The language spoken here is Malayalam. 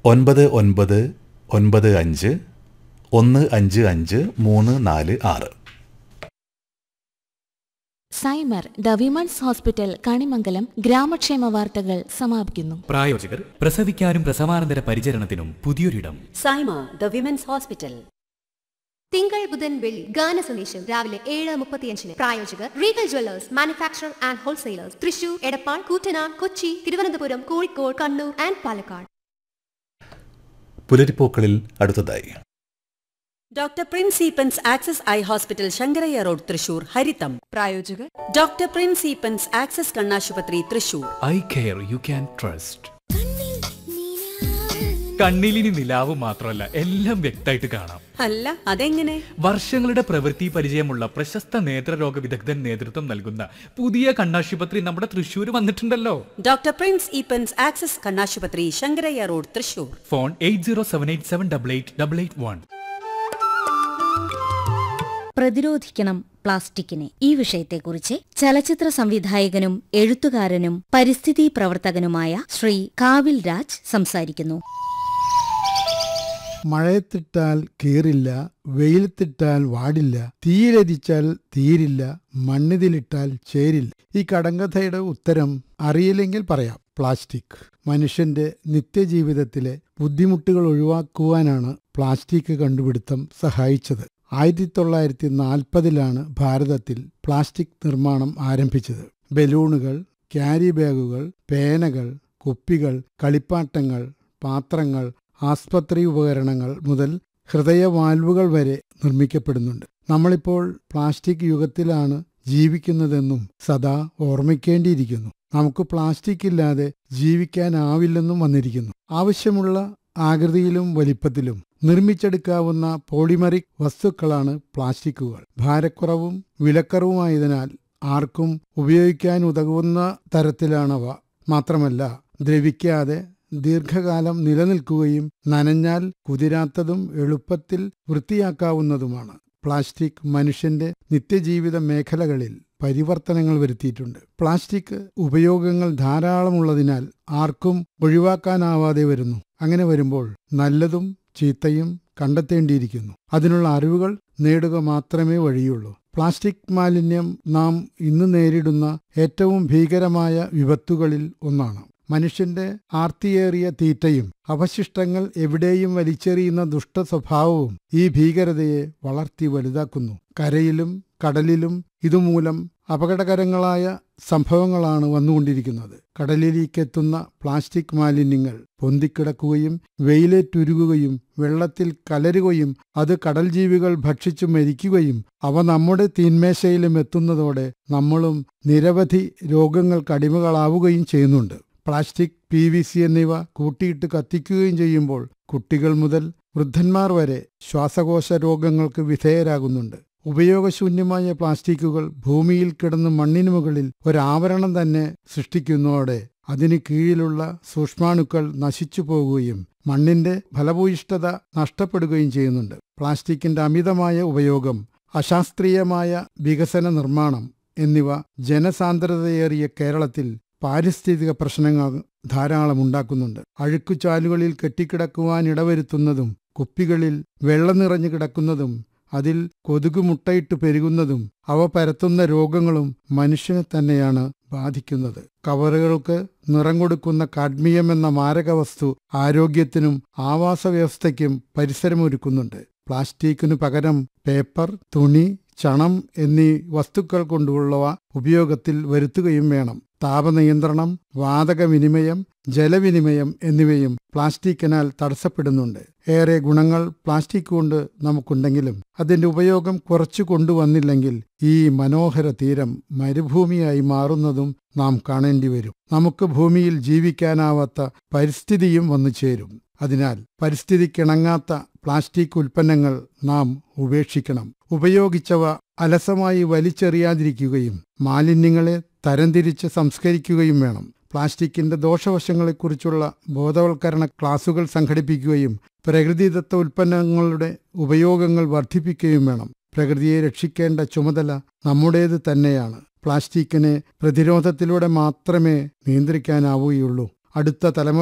ഒൻപത് ഒൻപത് ഒൻപത് അഞ്ച് ഒന്ന് അഞ്ച് അഞ്ച് മൂന്ന് നാല് ആറ് Saima the women's hospital Kanimangalam ഗ്രാമക്ഷേമ വാർത്തകൾ സമാപിക്കുന്നു പ്രായോജകർ പ്രസവിക്കാനും പ്രസവാനന്തര പരിചരണത്തിനും പുതിയൊരിടം സൈമ ദ വിമൻസ് ഹോസ്പിറ്റൽ തിങ്കൾ ബുധൻ വെള്ളി ഗാന സന്ദേശം രാവിലെ ഏഴ് മുപ്പത്തിയഞ്ചിന് പ്രായോജകർ Regal jewellers manufacture and wholesalers Thrissur Edappal Koottanad Kochi Thiruvananthapuram Kozhikode Kannur and Palakkad പുലരിപ്പൂക്കളിൽ അടുത്തതായി doctor Prince Eappen's access eye hospital Sankarayya road Thrissur ഹരിതം പ്രായോജകർ ഡോക്ടർ പ്രിൻസ് ഈപ്പൻസ് ആക്സസ് കണ്ണാശുപത്രി Thrissur eye care you can trust കണ്ണിലിനി നിലാവ് മാത്രമല്ല എല്ലാം വ്യക്തമായിട്ട് കാണാം അല്ല അതെങ്ങനെ വർഷങ്ങളുടെ പ്രവൃത്തി പരിചയമുള്ള പ്രശസ്ത നേത്രരോഗ വിദഗ്ധൻ നേതൃത്വം നൽകുന്ന പുതിയ കണ്ണാശുപത്രി നമ്മുടെ തൃശ്ശൂർ വന്നിട്ടുണ്ടല്ലോ ഡോക്ടർ പ്രിൻസ് ഈപ്പൻസ് ആക്സസ് കണ്ണാശുപത്രി Sankarayya road Thrissur phone eight zero seven eight seven double eight double eight one പ്രതിരോധിക്കണം പ്ലാസ്റ്റിക്കിനെ ഈ വിഷയത്തെക്കുറിച്ച് ചലച്ചിത്ര സംവിധായകനും എഴുത്തുകാരനും പരിസ്ഥിതി പ്രവർത്തകനുമായ ശ്രീ കാവിൽ രാജ് സംസാരിക്കുന്നു മഴയത്തിട്ടാൽ കീറില്ല വെയിലത്തിട്ടാൽ വാടില്ല തീയിലരിച്ചാൽ തീരില്ല മണ്ണിതിലിട്ടാൽ ചേരില്ല ഈ കടങ്കഥയുടെ ഉത്തരം അറിയില്ലെങ്കിൽ പറയാം പ്ലാസ്റ്റിക് മനുഷ്യന്റെ നിത്യജീവിതത്തിലെ ബുദ്ധിമുട്ടുകൾ ഒഴിവാക്കുവാനാണ് പ്ലാസ്റ്റിക് കണ്ടുപിടുത്തം സഹായിച്ചത് ആയിരത്തി തൊള്ളായിരത്തി നാൽപ്പതിലാണ് ഭാരതത്തിൽ പ്ലാസ്റ്റിക് നിർമ്മാണം ആരംഭിച്ചത് ബലൂണുകൾ ക്യാരി ബാഗുകൾ പേനകൾ കുപ്പികൾ കളിപ്പാട്ടങ്ങൾ പാത്രങ്ങൾ ആസ്പത്രി ഉപകരണങ്ങൾ മുതൽ ഹൃദയവാൽവുകൾ വരെ നിർമ്മിക്കപ്പെടുന്നുണ്ട് നമ്മളിപ്പോൾ പ്ലാസ്റ്റിക് യുഗത്തിലാണ് ജീവിക്കുന്നതെന്നും സദാ ഓർമ്മിക്കേണ്ടിയിരിക്കുന്നു നമുക്ക് പ്ലാസ്റ്റിക് ഇല്ലാതെ ജീവിക്കാനാവില്ലെന്നും വന്നിരിക്കുന്നു ആവശ്യമുള്ള ആകൃതിയിലും വലിപ്പത്തിലും നിർമ്മിച്ചെടുക്കാവുന്ന പോളിമറിക് വസ്തുക്കളാണ് പ്ലാസ്റ്റിക്കുകൾ ഭാരക്കുറവും വിലക്കറവുമായതിനാൽ ആർക്കും ഉപയോഗിക്കാൻ ഉതകുന്ന തരത്തിലാണവ മാത്രമല്ല ദ്രവിക്കാതെ ദീർഘകാലം നിലനിൽക്കുകയും നനഞ്ഞാൽ കുതിരാത്തതും എളുപ്പത്തിൽ വൃത്തിയാക്കാവുന്നതുമാണ് പ്ലാസ്റ്റിക് മനുഷ്യന്റെ നിത്യജീവിത മേഖലകളിൽ പരിവർത്തനങ്ങൾ വരുത്തിയിട്ടുണ്ട് പ്ലാസ്റ്റിക് ഉപയോഗങ്ങൾ ധാരാളമുള്ളതിനാൽ ആർക്കും ഒഴിവാക്കാനാവാതെ വരുന്നു അങ്ങനെ വരുമ്പോൾ നല്ലതും ചീത്തയും കണ്ടെത്തേണ്ടിയിരിക്കുന്നു അതിനുള്ള അറിവുകൾ നേടുക മാത്രമേ വഴിയുള്ളൂ പ്ലാസ്റ്റിക് മാലിന്യം നാം ഇന്ന് നേരിടുന്ന ഏറ്റവും ഭീകരമായ വിപത്തുകളിൽ ഒന്നാണ് മനുഷ്യന്റെ ആർത്തിയേറിയ തീറ്റയും അവശിഷ്ടങ്ങൾ എവിടെയും വലിച്ചെറിയുന്ന ദുഷ്ട സ്വഭാവവും ഈ ഭീകരതയെ വളർത്തി വലുതാക്കുന്നു കരയിലും കടലിലും ഇതുമൂലം അപകടകരങ്ങളായ സംഭവങ്ങളാണ് വന്നുകൊണ്ടിരിക്കുന്നത് കടലിലേക്കെത്തുന്ന പ്ലാസ്റ്റിക് മാലിന്യങ്ങൾ പൊന്തിക്കിടക്കുകയും വെയിലേറ്റുരുകുകയും വെള്ളത്തിൽ കലരുകയും അത് കടൽ ജീവികൾ ഭക്ഷിച്ചു മരിക്കുകയും അവ നമ്മുടെ തീന്മേശയിലും എത്തുന്നതോടെ നമ്മളും നിരവധി രോഗങ്ങൾക്കടിമകളാവുകയും ചെയ്യുന്നുണ്ട് പ്ലാസ്റ്റിക് പി വി സി എന്നിവ കൂട്ടിയിട്ട് കത്തിക്കുകയും ചെയ്യുമ്പോൾ കുട്ടികൾ മുതൽ വൃദ്ധന്മാർ വരെ ശ്വാസകോശ രോഗങ്ങൾക്ക് വിധേയരാകുന്നുണ്ട് ഉപയോഗശൂന്യമായ പ്ലാസ്റ്റിക്കുകൾ ഭൂമിയിൽ കിടന്ന് മണ്ണിനു മുകളിൽ ഒരാവരണം തന്നെ സൃഷ്ടിക്കുന്നതോടെ അതിന് കീഴിലുള്ള സൂക്ഷ്മാണുക്കൾ നശിച്ചു പോകുകയും മണ്ണിന്റെ ഫലഭൂയിഷ്ഠത നഷ്ടപ്പെടുകയും ചെയ്യുന്നുണ്ട് പ്ലാസ്റ്റിക്കിന്റെ അമിതമായ ഉപയോഗം അശാസ്ത്രീയമായ വികസന നിർമ്മാണം എന്നിവ ജനസാന്ദ്രതയേറിയ കേരളത്തിൽ പാരിസ്ഥിതിക പ്രശ്നങ്ങൾ ധാരാളം ഉണ്ടാക്കുന്നുണ്ട് അഴുക്കുചാലുകളിൽ കെട്ടിക്കിടക്കുവാൻ ഇടവരുത്തുന്നതും കുപ്പികളിൽ വെള്ളം നിറഞ്ഞു കിടക്കുന്നതും അതിൽ കൊതുക് മുട്ടയിട്ട് പെരുകുന്നതും അവ പരത്തുന്ന രോഗങ്ങളും മനുഷ്യനെ തന്നെയാണ് ബാധിക്കുന്നത് കവറുകൾക്ക് നിറം കൊടുക്കുന്ന കാഡ്മിയം എന്ന മാരകവസ്തു ആരോഗ്യത്തിനും ആവാസവ്യവസ്ഥയ്ക്കും പരിസരമൊരുക്കുന്നുണ്ട് പ്ലാസ്റ്റിക്കിനു പകരം പേപ്പർ തുണി ചണം എന്നീ വസ്തുക്കൾ കൊണ്ടുള്ളവ ഉപയോഗത്തിൽ വരുത്തുകയും വേണം താപനിയന്ത്രണം വാതക വിനിമയം ജലവിനിമയം എന്നിവയും പ്ലാസ്റ്റിക്കിനാൽ തടസ്സപ്പെടുന്നുണ്ട് ഏറെ ഗുണങ്ങൾ പ്ലാസ്റ്റിക് കൊണ്ട് നമുക്കുണ്ടെങ്കിലും അതിന്റെ ഉപയോഗം കുറച്ചു കൊണ്ടുവന്നില്ലെങ്കിൽ ഈ മനോഹര തീരം മരുഭൂമിയായി മാറുന്നതും നാം കാണേണ്ടി വരും നമുക്ക് ഭൂമിയിൽ ജീവിക്കാനാവാത്ത പരിസ്ഥിതിയും വന്നു ചേരും അതിനാൽ പരിസ്ഥിതിക്കിണങ്ങാത്ത പ്ലാസ്റ്റിക് ഉൽപ്പന്നങ്ങൾ നാം ഉപേക്ഷിക്കണം ഉപയോഗിച്ചവ അലസമായി വലിച്ചെറിയാതിരിക്കുകയും മാലിന്യങ്ങളെ തരംതിരിച്ച് സംസ്കരിക്കുകയും വേണം പ്ലാസ്റ്റിക്കിന്റെ ദോഷവശങ്ങളെക്കുറിച്ചുള്ള ബോധവൽക്കരണ ക്ലാസുകൾ സംഘടിപ്പിക്കുകയും പ്രകൃതിദത്ത ഉൽപ്പന്നങ്ങളുടെ ഉപയോഗങ്ങൾ വർദ്ധിപ്പിക്കുകയും വേണം പ്രകൃതിയെ രക്ഷിക്കേണ്ട ചുമതല നമ്മുടേത് തന്നെയാണ് പ്ലാസ്റ്റിക്കിനെ പ്രതിരോധത്തിലൂടെ മാത്രമേ നിയന്ത്രിക്കാനാവുകയുള്ളൂ അടുത്ത തലമുറ